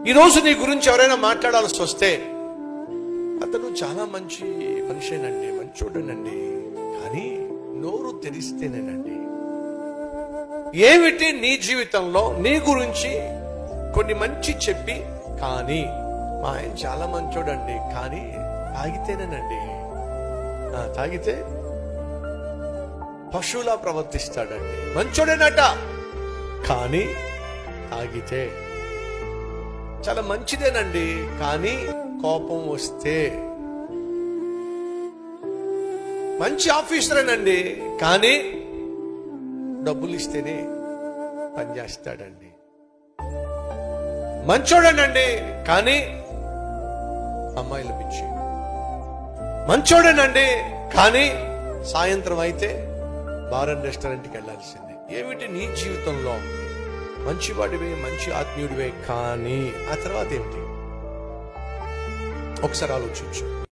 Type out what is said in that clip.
ఈ రోజు నీ గురించి ఎవరైనా మాట్లాడాల్సి వస్తే అతను చాలా మంచి మనిషేనండి మంచోడేనండి కానీ నోరు తెరిస్తేనేనండి ఏమిటి నీ జీవితంలో నీ గురించి కొన్ని మంచి చెప్పి కానీ మా ఆయన చాలా మంచోడండి కానీ తాగితేనేనండి ఆ, తాగితే పశువులా ప్రవర్తిస్తాడండి మంచోడేనట కానీ తాగితే చాలా మంచిదేనండి కానీ కోపం వస్తే మంచి ఆఫీసరేనండి కానీ డబ్బులు ఇస్తేనే పనిచేస్తాడండి మంచోడేనండి కానీ అమ్మాయిలు పిచ్చి మంచోడేనండి కానీ సాయంత్రం అయితే బార్ అండ్ రెస్టారెంట్కి వెళ్ళాల్సిందే ఏమిటి నీ జీవితంలో మంచివాడివే మంచి ఆత్మీయుడివే కానీ ఆ తర్వాత ఏమిటి ఒకసారి ఆలోచించు